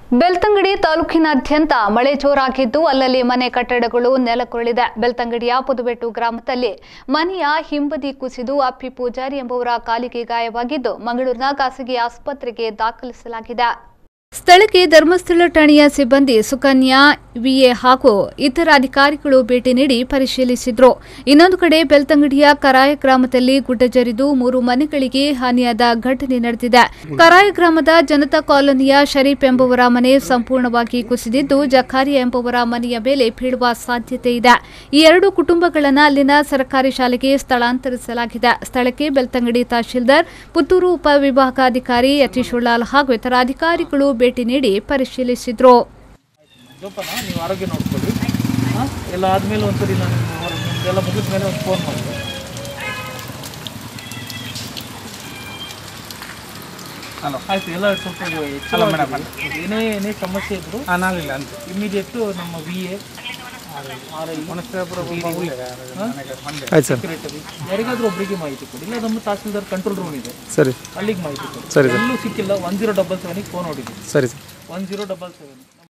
ಬೆಳ್ತಂಗಡಿ ತಾಲೂಕಿನಾದ್ಯಂತ ಮಳೆ ಜೋರಾಗಿದ್ದು ಅಲ್ಲಲ್ಲಿ ಮನೆ ಕಟ್ಟಡಗಳು ನೆಲಕ್ಕುರುಳಿದೆ ಬೆಳ್ತಂಗಡಿಯ ಪುದುಬೆಟ್ಟು ಗ್ರಾಮದಲ್ಲಿ ಮನೆಯ ಹಿಂಬದಿ ಕುಸಿದು ಅಪ್ಪಿ ಪೂಜಾರಿ ಎಂಬುವರ ಕಾಲಿಗೆ ಗಾಯವಾಗಿದ್ದು ಮಂಗಳೂರಿನ ಖಾಸಗಿ ಆಸ್ಪತ್ರೆಗೆ ದಾಖಲಿಸಲಾಗಿದೆ ಸ್ಥಳಕ್ಕೆ ಧರ್ಮಸ್ಥಳ ಠಾಣೆಯ ಸಿಬ್ಬಂದಿ ಸುಕನ್ಯಾ ವಿಎ ಹಾಗೂ ಇತರ ಅಧಿಕಾರಿಗಳು ಭೇಟಿ ನೀಡಿ ಪರಿಶೀಲಿಸಿದ್ರು ಇನ್ನೊಂದು ಕಡೆ ಬೆಳ್ತಂಗಡಿಯ ಕರಾಯ ಗ್ರಾಮದಲ್ಲಿ ಗುಡ್ಡ ಜರಿದು ಮೂರು ಮನೆಗಳಿಗೆ ಹಾನಿಯಾದ ಘಟನೆ ನಡೆದಿದೆ ಕರಾಯ ಗ್ರಾಮದ ಜನತಾ ಕಾಲೋನಿಯ ಶರೀಫ್ ಎಂಬುವರ ಮನೆ ಸಂಪೂರ್ಣವಾಗಿ ಕುಸಿದಿದ್ದು ಜಖಾರಿಯಾ ಎಂಬುವರ ಮನೆಯ ಮೇಲೆ ಬೀಳುವ ಸಾಧ್ಯತೆ ಇದೆ ಈ ಎರಡು ಕುಟುಂಬಗಳನ್ನು ಅಲ್ಲಿನ ಸರ್ಕಾರಿ ಶಾಲೆಗೆ ಸ್ಥಳಾಂತರಿಸಲಾಗಿದೆ ಸ್ಥಳಕ್ಕೆ ಬೆಳ್ತಂಗಡಿ ತಹಶೀಲ್ದಾರ್ ಪುತ್ತೂರು ಉಪವಿಭಾಗಾಧಿಕಾರಿ ಯತೀಶ್ ಉಳ್ಳಾಲ್ ಹಾಗೂ ಇತರ ಅಧಿಕಾರಿಗಳು ಭೇಟಿ ನೀಡಿ ಪರಿಶೀಲಿಸಿದ್ರು ಜೋಪಾನ ನೀವು ಆರೋಗ್ಯ ನೋಡ್ಕೊಳ್ಳಿ ಹಾಂ ಎಲ್ಲ ಆದಮೇಲೆ ಒಂದ್ಸರಿ ನಾನು ನಿಮ್ದೆಲ್ಲ ಮುಗಿದ ಮೇಲೆ ಒಂದು ಫೋನ್ ಮಾಡ್ತೀನಿ ಹಲೋ ಆಯ್ತು ಎಲ್ಲ ಸ್ವಲ್ಪ ಇದು ಹಲೋ ಮೇಡಮ್ ಏನೇ ಏನೇ ಸಮಸ್ಯೆ ಇದ್ರು ಹಾಂ ನಾನಿಲ್ಲ ಅಂತ ಇಮಿಡಿಯೇಟು ನಮ್ಮ ವಿ ಎ ಆರ್ ಐ ಆಯ್ತು ಸರ್ ಸೆಕ್ರೆಟರಿ ಯಾರಿಗಾದ್ರೂ ಒಬ್ಬರಿಗೆ ಮಾಹಿತಿ ಕೊಡಿ ಇಲ್ಲ ನಮ್ಮ ತಹಸೀಲ್ದಾರ್ ಕಂಟ್ರೋಲ್ ರೂಮ್ ಇದೆ ಸರಿ ಅಲ್ಲಿಗೆ ಮಾಹಿತಿ ಕೊಡಿ ಸರಿ ಸರ್ ಎಲ್ಲೂ ಸಿಕ್ಕಿಲ್ಲ ಒನ್ ಜೀರೋ ಡಬಲ್ ಸೆವೆನಿಗೆ ಫೋನ್ ಹೊಡಿದ್ದೀನಿ ಸರಿ sir one zero double seven